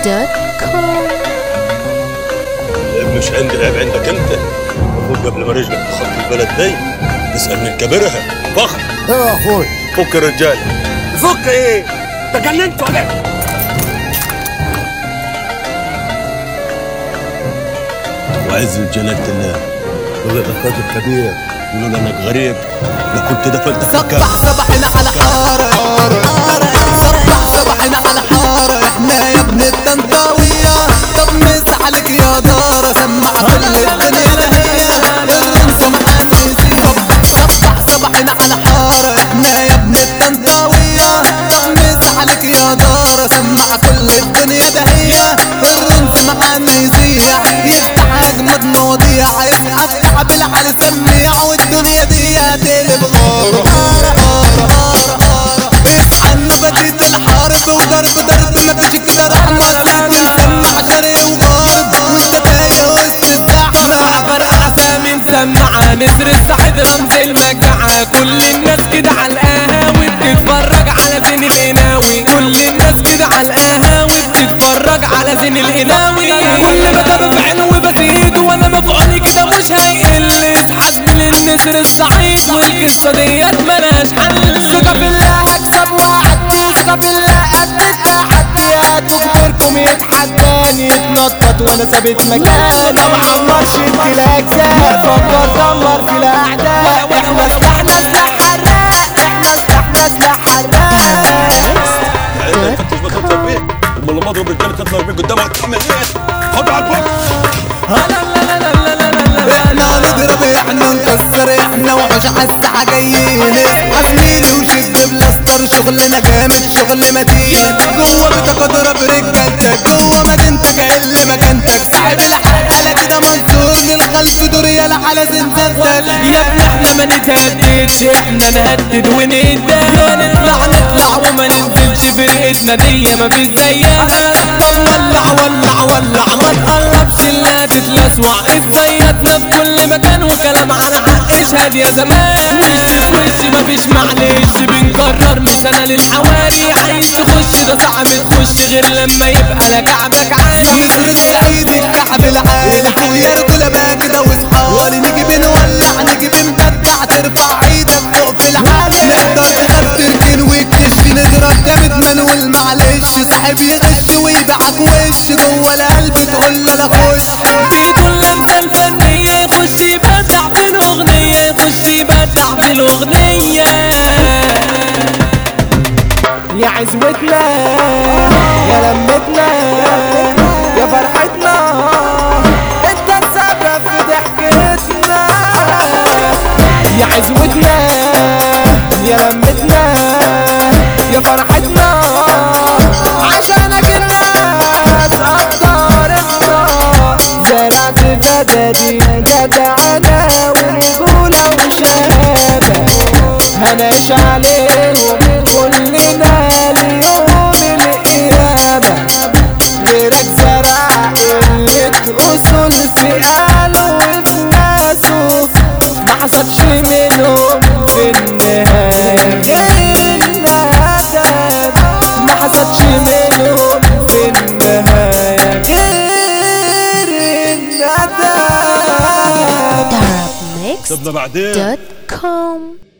دوت كوم العيب مش عندي العيب عندك انت المفروض قبل ما رجلك تخطي البلد دي تسأل من كبرها فخر ايوه يا اخوي فك الرجال فك ايه تجننت ولا إيه؟ وعز جلالة الله ولك راجل كبير ولولا انك غريب لكنت دفنت في مكان صبح صبحنا على حارة صبح صبحنا على حارة احنا يا ابن الطنطاوية طب مس عليك يا دارة سمع كل الدنيا ده هي الرمسة معانا صبح صبحنا على حارة احنا يا ابن الطنطاوية طب مس عليك يا دارة سمع كل الدنيا ده هي الرمس معانا يزيع يفتح اجمد مواضيع يفتح افتح بالعلى سميع والدنيا دي هتقلب غارة اصحى بديت الحرب وضرب ضرب مفيش كده رحمة الكل سمع شرق وغرب وانت تايه وسط الزحمة فرقع سامي مسمعة نسر السعيد رمز المجاعة كل الناس كده على القهاوي بتتفرج على زين القناوي كل الناس كده على القهاوي بتتفرج على زين القناوي كل مكان في عينه وبزيد وانا مفعولي كده مش هيقل حسب للنسر السعيد والقصة ديت ملهاش حل ثقة بالله هكسب واعدي ثقة بالله قد التحديات دكتوركم يتحداني يتنطط وانا ثابت مكاني انا معمر شد الاجزاء فكر دمر في الاعداء احنا سلاحنا سلاح حراق احنا سلاحنا سلاح حراق عينك فتش ما تطلع بيه امال لما اضرب رجاله تطلع بيه قدامك تعمل ايه؟ خد على البوكس احنا نضرب احنا نكسر احنا وحوش عالساحة جايين اصحى زميلي وشد بلاستر شغلنا جامد شغل متين جوه بيتك اضرب رجالتك جوه مدينتك اقل مكانتك صاحب الحلقة كده منصور للخلف دوريال على زنزانتك يا ابني احنا ما نتهددش احنا نهدد ونتدهن نطلع نطلع وما ننزلش فرقتنا دي ما فيش زيها طب ولع ولع ولع ما تقربش اللي تتلسوع اتزيدنا في كل مكان وكلام على حق اشهد يا زمان وش في وش ما فيش معلش بنكرر مش انا للحواري عايز تخش ده صعب تخش غير لما يبقى لك عبك عالي نسر السعيد الكعب العالي يا رجولة بقى كده واصحابي نيجي بنولع نيجي بنبدع ترفع ايدك فوق في العالي نقدر نخاف تركن ويكش نضرب جامد منول معلش صاحب يغش ويبيعك وش جوه القلب تقول له لا خش بيقول لمسة الفنية يخش يبدع في الأغنية يخش يبدع في الأغنية يا عزوتنا يا لمتنا يا فرحتنا انت السبب في ضحكتنا يا عزوتنا يا لمتنا يا فرحتنا عشانك الناس قدرتنا زرعت فدادي جدعنا ورجولة وشهامة هناش عليهم كلنا ليوم القيامة غيرك زرع قلة أصول في قاله وفي ناسه ما حصلش منهم في النهاية غير الندم ما حصلش منهم في النهاية غير الندم darab mix سيبنا بعدين دوت كوم